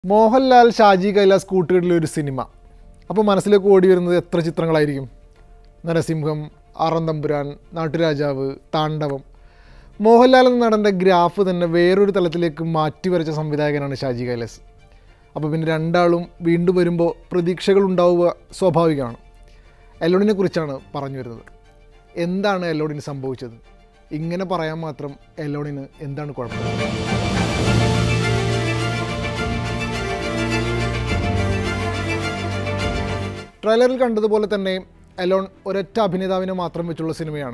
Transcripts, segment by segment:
മോഹൻലാൽ ഷാജി കൈലാസ് കൂട്ടുകെട്ടിലെ ഒരു സിനിമ അപ്പോൾ മനസ്സിലേക്ക് ഓടി വരുന്നത് എത്ര ചിത്രങ്ങളായിരിക്കും നരസിംഹം ആറന്തമ്പുരാൻ നാട്ടുരാജാവ് താണ്ഡവം മോഹൻലാൽ എന്ന നടൻ്റെ ഗ്രാഫ് തന്നെ വേറൊരു തലത്തിലേക്ക് മാറ്റി വരച്ച സംവിധായകനാണ് ഷാജി കൈലാസ് അപ്പോൾ പിന്നെ രണ്ടാളും വീണ്ടും വരുമ്പോൾ പ്രതീക്ഷകൾ ഉണ്ടാവുക സ്വാഭാവികമാണ് എല്ലോണിനെ കുറിച്ചാണ് പറഞ്ഞു വരുന്നത് എന്താണ് എല്ലോണിന് സംഭവിച്ചത് ഇങ്ങനെ പറയാൻ മാത്രം എല്ലോണിന് എന്താണ് കുഴപ്പം ട്രെയിലറിൽ കണ്ടതുപോലെ തന്നെ എലോൺ ഒരൊറ്റ അഭിനേതാവിനെ മാത്രം വെച്ചുള്ള സിനിമയാണ്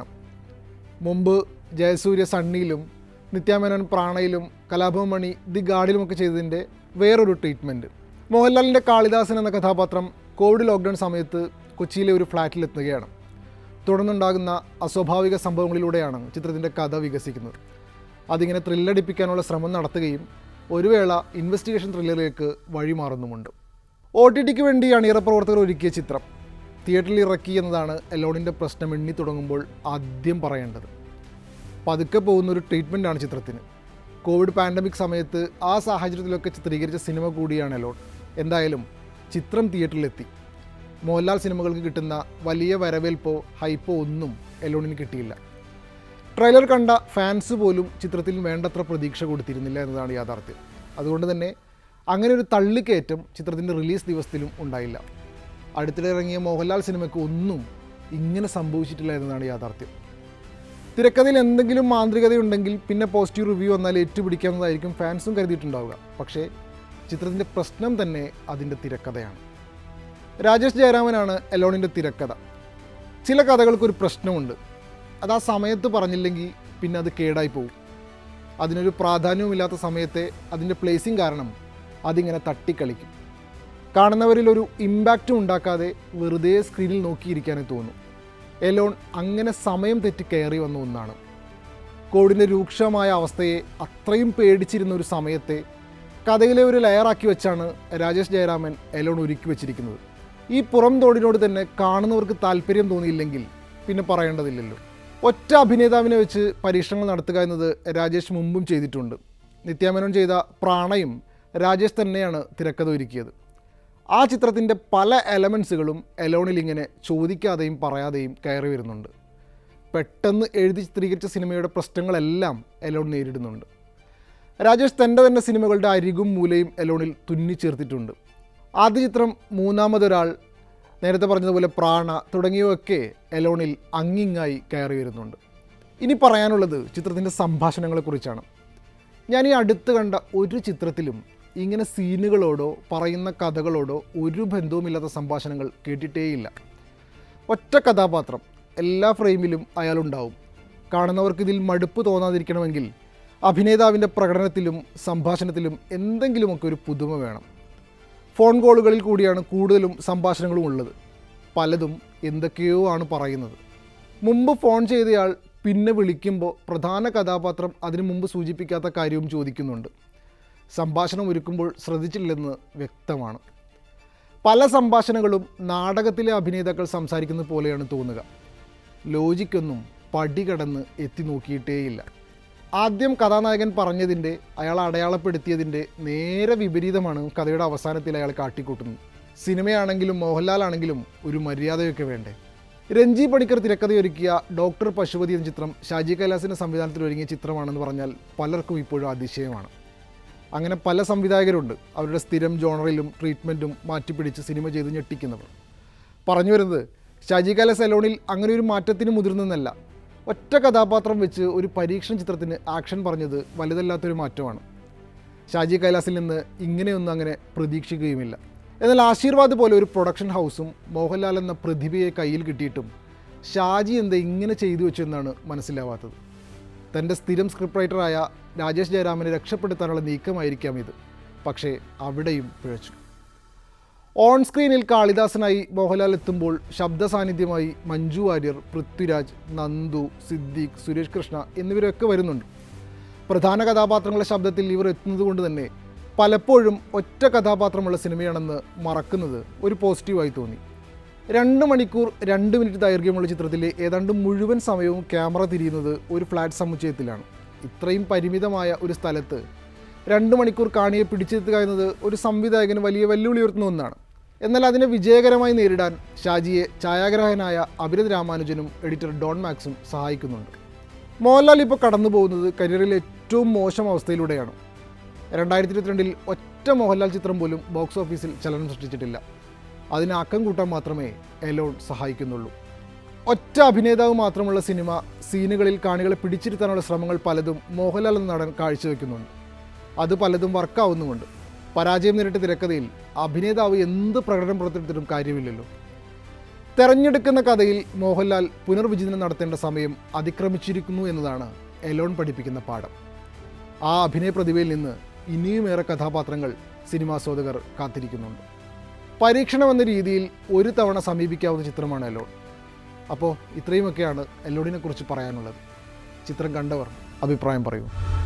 മുമ്പ് ജയസൂര്യ സണ്ണിയിലും നിത്യാമേനോൻ പ്രാണയിലും കലാഭവൻ മണി ദി ഗാർഡിലുമൊക്കെ ചെയ്തതിൻ്റെ വേറൊരു ട്രീറ്റ്മെൻറ്റ് മോഹൻലാലിൻ്റെ കാളിദാസൻ എന്ന കഥാപാത്രം കോവിഡ് ലോക്ക്ഡൗൺ സമയത്ത് കൊച്ചിയിലെ ഒരു ഫ്ലാറ്റിലെത്തുകയാണ് തുടർന്നുണ്ടാകുന്ന അസ്വാഭാവിക സംഭവങ്ങളിലൂടെയാണ് ചിത്രത്തിൻ്റെ കഥ വികസിക്കുന്നത് അതിങ്ങനെ ത്രില്ലടിപ്പിക്കാനുള്ള ശ്രമം നടത്തുകയും ഒരു വേള ഇൻവെസ്റ്റിഗേഷൻ ത്രില്ലറിലേക്ക് വഴിമാറുന്നുമുണ്ട് ഒ ടി ടിക്ക് വേണ്ടി അണിയറ പ്രവർത്തകർ ഒരുക്കിയ ചിത്രം തിയേറ്ററിൽ ഇറക്കി എന്നതാണ് എലോണിൻ്റെ പ്രശ്നം എണ്ണി തുടങ്ങുമ്പോൾ ആദ്യം പറയേണ്ടത് പതുക്കെ പോകുന്ന ഒരു ട്രീറ്റ്മെൻറ്റാണ് ചിത്രത്തിന് കോവിഡ് പാൻഡമിക് സമയത്ത് ആ സാഹചര്യത്തിലൊക്കെ ചിത്രീകരിച്ച സിനിമ കൂടിയാണ് എലോൺ എന്തായാലും ചിത്രം തിയേറ്ററിലെത്തി മോഹൻലാൽ സിനിമകൾക്ക് കിട്ടുന്ന വലിയ വരവേൽപ്പോ ഹൈപ്പോ ഒന്നും എലോണിന് കിട്ടിയില്ല ട്രെയിലർ കണ്ട ഫാൻസ് പോലും ചിത്രത്തിൽ വേണ്ടത്ര പ്രതീക്ഷ കൊടുത്തിരുന്നില്ല എന്നതാണ് യാഥാർത്ഥ്യം അതുകൊണ്ട് തന്നെ അങ്ങനെ ഒരു തള്ളിക്കയറ്റം ചിത്രത്തിൻ്റെ റിലീസ് ദിവസത്തിലും ഉണ്ടായില്ല അടുത്തിടെ ഇറങ്ങിയ മോഹൻലാൽ സിനിമയ്ക്ക് ഒന്നും ഇങ്ങനെ സംഭവിച്ചിട്ടില്ല എന്നതാണ് യാഥാർത്ഥ്യം തിരക്കഥയിൽ എന്തെങ്കിലും മാന്ത്രികതയുണ്ടെങ്കിൽ പിന്നെ പോസിറ്റീവ് റിവ്യൂ വന്നാൽ ഏറ്റുപിടിക്കാവുന്നതായിരിക്കും ഫാൻസും കരുതിയിട്ടുണ്ടാവുക പക്ഷേ ചിത്രത്തിൻ്റെ പ്രശ്നം തന്നെ അതിൻ്റെ തിരക്കഥയാണ് രാജേഷ് ജയരാമനാണ് എലോണിൻ്റെ തിരക്കഥ ചില കഥകൾക്കൊരു പ്രശ്നമുണ്ട് അത് ആ സമയത്ത് പറഞ്ഞില്ലെങ്കിൽ പിന്നെ അത് കേടായി പോകും അതിനൊരു പ്രാധാന്യവുമില്ലാത്ത സമയത്തെ അതിൻ്റെ പ്ലേസിങ് കാരണം അതിങ്ങനെ തട്ടിക്കളിക്കും കാണുന്നവരിൽ ഒരു ഇമ്പാക്റ്റും ഉണ്ടാക്കാതെ വെറുതെ സ്ക്രീനിൽ നോക്കിയിരിക്കാനേ തോന്നും എലോൺ അങ്ങനെ സമയം തെറ്റി കയറി വന്ന ഒന്നാണ് കോവിഡിൻ്റെ രൂക്ഷമായ അവസ്ഥയെ അത്രയും പേടിച്ചിരുന്ന ഒരു സമയത്തെ കഥയിലെ ഒരു ലെയറാക്കി വെച്ചാണ് രാജേഷ് ജയരാമൻ എലോൺ ഒരുക്കി വെച്ചിരിക്കുന്നത് ഈ പുറം തോടിനോട് തന്നെ കാണുന്നവർക്ക് താല്പര്യം തോന്നിയില്ലെങ്കിൽ പിന്നെ പറയേണ്ടതില്ലല്ലോ ഒറ്റ അഭിനേതാവിനെ വെച്ച് പരീക്ഷണങ്ങൾ നടത്തുക എന്നത് രാജേഷ് മുമ്പും ചെയ്തിട്ടുണ്ട് നിത്യാമേനോൻ ചെയ്ത പ്രാണയും രാജേഷ് തന്നെയാണ് തിരക്കഥ ഒരുക്കിയത് ആ ചിത്രത്തിൻ്റെ പല എലമെൻസുകളും എലോണിൽ ഇങ്ങനെ ചോദിക്കാതെയും പറയാതെയും കയറി വരുന്നുണ്ട് പെട്ടെന്ന് എഴുതി ചിത്രീകരിച്ച സിനിമയുടെ പ്രശ്നങ്ങളെല്ലാം എലോൺ നേരിടുന്നുണ്ട് രാജേഷ് തൻ്റെ തന്നെ സിനിമകളുടെ അരികും മൂലയും എലോണിൽ തുന്നിച്ചേർത്തിട്ടുണ്ട് ആദ്യ ചിത്രം മൂന്നാമതൊരാൾ നേരത്തെ പറഞ്ഞതുപോലെ പ്രാണ തുടങ്ങിയവയൊക്കെ എലോണിൽ അങ്ങിങ്ങായി കയറി വരുന്നുണ്ട് ഇനി പറയാനുള്ളത് ചിത്രത്തിൻ്റെ സംഭാഷണങ്ങളെക്കുറിച്ചാണ് ഞാൻ ഈ അടുത്ത് കണ്ട ഒരു ചിത്രത്തിലും ഇങ്ങനെ സീനുകളോടോ പറയുന്ന കഥകളോടോ ഒരു ബന്ധവുമില്ലാത്ത സംഭാഷണങ്ങൾ കേട്ടിട്ടേയില്ല ഒറ്റ കഥാപാത്രം എല്ലാ ഫ്രെയിമിലും അയാളുണ്ടാവും കാണുന്നവർക്ക് ഇതിൽ മടുപ്പ് തോന്നാതിരിക്കണമെങ്കിൽ അഭിനേതാവിൻ്റെ പ്രകടനത്തിലും സംഭാഷണത്തിലും എന്തെങ്കിലുമൊക്കെ ഒരു പുതുമ വേണം ഫോൺ കോളുകളിൽ കൂടിയാണ് കൂടുതലും സംഭാഷണങ്ങളും ഉള്ളത് പലതും എന്തൊക്കെയോ ആണ് പറയുന്നത് മുമ്പ് ഫോൺ ചെയ്തയാൾ പിന്നെ വിളിക്കുമ്പോൾ പ്രധാന കഥാപാത്രം അതിനു മുമ്പ് സൂചിപ്പിക്കാത്ത കാര്യവും ചോദിക്കുന്നുണ്ട് സംഭാഷണം ഒരുക്കുമ്പോൾ ശ്രദ്ധിച്ചില്ലെന്ന് വ്യക്തമാണ് പല സംഭാഷണങ്ങളും നാടകത്തിലെ അഭിനേതാക്കൾ സംസാരിക്കുന്നത് പോലെയാണ് തോന്നുക ലോജിക്കൊന്നും പടി കടന്ന് എത്തി നോക്കിയിട്ടേയില്ല ആദ്യം കഥാനായകൻ പറഞ്ഞതിൻ്റെ അയാൾ അടയാളപ്പെടുത്തിയതിൻ്റെ നേരെ വിപരീതമാണ് കഥയുടെ അവസാനത്തിൽ അയാൾ കാട്ടിക്കൂട്ടുന്നത് സിനിമയാണെങ്കിലും മോഹൻലാലാണെങ്കിലും ഒരു മര്യാദയൊക്കെ വേണ്ടേ രഞ്ജി പണിക്കർ തിരക്കഥയൊരുക്കിയ ഡോക്ടർ പശുപതി എന്ന ചിത്രം ഷാജി കൈലാസിൻ്റെ സംവിധാനത്തിൽ ഒരുങ്ങിയ ചിത്രമാണെന്ന് പറഞ്ഞാൽ പലർക്കും ഇപ്പോഴും അതിശയമാണ് അങ്ങനെ പല സംവിധായകരുണ്ട് അവരുടെ സ്ഥിരം ജോണറിലും ട്രീറ്റ്മെൻറ്റും മാറ്റിപ്പിടിച്ച് സിനിമ ചെയ്ത് ഞെട്ടിക്കുന്നവർ പറഞ്ഞു വരുന്നത് ഷാജി കൈലാസ് എലോണിൽ അങ്ങനെ ഒരു മാറ്റത്തിന് മുതിർന്നെന്നല്ല ഒറ്റ കഥാപാത്രം വെച്ച് ഒരു പരീക്ഷണ ചിത്രത്തിന് ആക്ഷൻ പറഞ്ഞത് വലുതല്ലാത്തൊരു മാറ്റമാണ് ഷാജി കൈലാസിൽ നിന്ന് ഇങ്ങനെയൊന്നും അങ്ങനെ പ്രതീക്ഷിക്കുകയുമില്ല എന്നാൽ ആശീർവാദ് പോലെ ഒരു പ്രൊഡക്ഷൻ ഹൗസും മോഹൻലാൽ എന്ന പ്രതിഭയെ കയ്യിൽ കിട്ടിയിട്ടും ഷാജി എന്താ ഇങ്ങനെ ചെയ്തു വെച്ചെന്നാണ് മനസ്സിലാവാത്തത് തൻ്റെ സ്ഥിരം സ്ക്രിപ്റ്റ് റൈറ്ററായ രാജേഷ് ജയരാമനെ രക്ഷപ്പെടുത്താനുള്ള നീക്കമായിരിക്കാം ഇത് പക്ഷേ അവിടെയും പിഴച്ചു ഓൺ സ്ക്രീനിൽ കാളിദാസനായി മോഹൻലാൽ എത്തുമ്പോൾ ശബ്ദ സാന്നിധ്യമായി മഞ്ജു വാര്യർ പൃഥ്വിരാജ് നന്ദു സിദ്ദീഖ് സുരേഷ് കൃഷ്ണ എന്നിവരൊക്കെ വരുന്നുണ്ട് പ്രധാന കഥാപാത്രങ്ങളുടെ ശബ്ദത്തിൽ ഇവർ എത്തുന്നത് കൊണ്ട് തന്നെ പലപ്പോഴും ഒറ്റ കഥാപാത്രമുള്ള സിനിമയാണെന്ന് മറക്കുന്നത് ഒരു പോസിറ്റീവായി തോന്നി രണ്ട് മണിക്കൂർ രണ്ട് മിനിറ്റ് ദൈർഘ്യമുള്ള ചിത്രത്തിലെ ഏതാണ്ട് മുഴുവൻ സമയവും ക്യാമറ തിരിയുന്നത് ഒരു ഫ്ലാറ്റ് സമുച്ചയത്തിലാണ് ഇത്രയും പരിമിതമായ ഒരു സ്ഥലത്ത് രണ്ട് മണിക്കൂർ കാണിയെ പിടിച്ചെത്തുക എന്നത് ഒരു സംവിധായകന് വലിയ വെല്ലുവിളി ഉയർത്തുന്ന ഒന്നാണ് എന്നാൽ അതിനെ വിജയകരമായി നേരിടാൻ ഷാജിയെ ഛായാഗ്രാഹകനായ അഭിരത് രാമാനുജനും എഡിറ്റർ ഡോൺ മാക്സും സഹായിക്കുന്നുണ്ട് മോഹൻലാൽ ഇപ്പോൾ കടന്നു പോകുന്നത് കരിയറിലെ ഏറ്റവും മോശം അവസ്ഥയിലൂടെയാണ് രണ്ടായിരത്തി ഇരുപത്തിരണ്ടിൽ ഒറ്റ മോഹൻലാൽ ചിത്രം പോലും ബോക്സ് ഓഫീസിൽ ചലനം സൃഷ്ടിച്ചിട്ടില്ല അതിന് അക്കം കൂട്ടാൻ മാത്രമേ എലോൺ സഹായിക്കുന്നുള്ളൂ ഒറ്റ അഭിനേതാവ് മാത്രമുള്ള സിനിമ സീനുകളിൽ കാണികളെ പിടിച്ചിരുത്താനുള്ള ശ്രമങ്ങൾ പലതും മോഹൻലാൽ എന്ന നടൻ കാഴ്ചവെക്കുന്നുണ്ട് അത് പലതും വർക്കാവുന്നുമുണ്ട് പരാജയം നേരിട്ട തിരക്കഥയിൽ അഭിനേതാവ് എന്ത് പ്രകടനം പുറത്തെടുത്തിട്ടും കാര്യമില്ലല്ലോ തെരഞ്ഞെടുക്കുന്ന കഥയിൽ മോഹൻലാൽ പുനർവിചിന്തനം നടത്തേണ്ട സമയം അതിക്രമിച്ചിരിക്കുന്നു എന്നതാണ് എലോൺ പഠിപ്പിക്കുന്ന പാഠം ആ അഭിനയ പ്രതിഭയിൽ നിന്ന് ഇനിയുമേറെ കഥാപാത്രങ്ങൾ സിനിമാസ്വാദകർ കാത്തിരിക്കുന്നുണ്ട് പരീക്ഷണം എന്ന രീതിയിൽ ഒരു തവണ സമീപിക്കാവുന്ന ചിത്രമാണ് എലോൺ അപ്പോൾ ഇത്രയുമൊക്കെയാണ് എല്ലോഡിനെ കുറിച്ച് പറയാനുള്ളത് ചിത്രം കണ്ടവർ അഭിപ്രായം പറയൂ